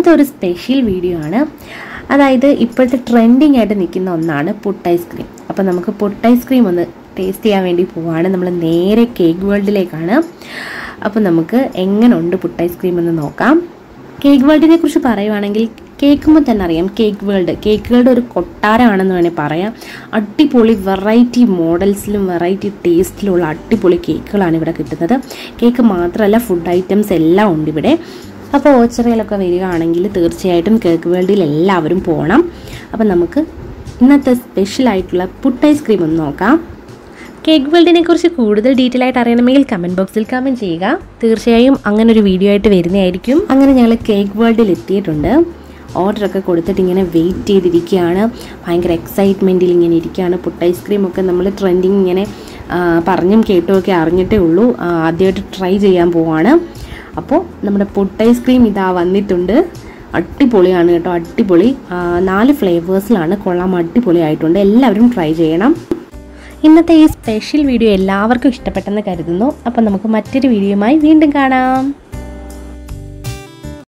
ഇന്നത്തെ ഒരു special video ആണ് അതായത് ഇപ്പോഴത്തെ ട്രെൻഡിങ് ആയിട്ട് നിൽക്കുന്ന ഒന്നാണ് പുട്ട് ഐസ്ക്രീം അപ്പോൾ നമുക്ക് പുട്ട് ഐസ്ക്രീം ഒന്ന് ടേസ്റ്റ് ചെയ്യാൻ വേണ്ടി പോവാണ് നമ്മൾ നേരെ കേക്ക് വേൾഡിലേക്കാണ് അപ്പോൾ നമുക്ക് എങ്ങനെയുണ്ട് പുട്ട് ഐസ്ക്രീം എന്ന് നോക്കാം കേക്ക് വേൾഡിനെ കുറിച്ച് പറയുവാണെങ്കിൽ കേൾക്കുമ്പോൾ തന്നെ അറിയാം കേക്ക് വേൾഡ് കേക്കുകളുടെ ഒരു കൊട്ടാരമാണെന്ന് വേണേൽ പറയാം അടിപൊളി വെറൈറ്റി മോഡൽസിലും വെറൈറ്റി ടേസ്റ്റിലുള്ള അടിപൊളി കേക്കുകളാണ് ഇവിടെ കിട്ടുന്നത് കേക്ക് മാത്രമല്ല ഫുഡ് ഐറ്റംസ് എല്ലാം ഉണ്ട് ഇവിടെ അപ്പോൾ ഓച്ചറയിലൊക്കെ വരികയാണെങ്കിൽ തീർച്ചയായിട്ടും കേക്ക് വേൾഡിൽ എല്ലാവരും പോകണം അപ്പോൾ നമുക്ക് ഇന്നത്തെ സ്പെഷ്യൽ ആയിട്ടുള്ള പുട്ട് ഐസ്ക്രീം ഒന്ന് നോക്കാം കേക്ക് വേൾഡിനെ കുറിച്ച് കൂടുതൽ ഡീറ്റെയിൽ ആയിട്ട് അറിയണമെങ്കിൽ കമൻറ്റ് ബോക്സിൽ കമൻറ്റ് ചെയ്യുക തീർച്ചയായും അങ്ങനെ ഒരു വീഡിയോ ആയിട്ട് വരുന്നതായിരിക്കും അങ്ങനെ ഞങ്ങൾ കേക്ക് വേൾഡിൽ എത്തിയിട്ടുണ്ട് ഓർഡറൊക്കെ കൊടുത്തിട്ട് ഇങ്ങനെ വെയിറ്റ് ചെയ്തിരിക്കുകയാണ് ഭയങ്കര എക്സൈറ്റ്മെൻറ്റിൽ ഇങ്ങനെ ഇരിക്കുകയാണ് പുട്ട് ഐസ്ക്രീം ഒക്കെ നമ്മൾ ട്രെൻഡിങ് ഇങ്ങനെ ആ, പറഞ്ഞും കേട്ടും ഒക്കെ അറിഞ്ഞിട്ടേ ഉള്ളൂ ആ, ആദ്യമായിട്ട് ട്രൈ ചെയ്യാൻ പോവാണ് അപ്പോൾ നമ്മുടെ പുട്ട് ഐസ്ക്രീം ഇതാ വന്നിട്ടുണ്ട് അടിപൊളിയാണ് കേട്ടോ അടിപൊളി ആ, നാല് ഫ്ലേവേഴ്സിലാണ് കൊള്ളാം അടിപൊളിയായിട്ടുണ്ട് എല്ലാവരും ട്രൈ ചെയ്യണം ഇന്നത്തെ ഈ സ്പെഷ്യൽ വീഡിയോ എല്ലാവർക്കും ഇഷ്ടപ്പെട്ടെന്ന് കരുതുന്നു അപ്പോൾ നമുക്ക് മറ്റൊരു വീഡിയോയുമായി വീണ്ടും കാണാം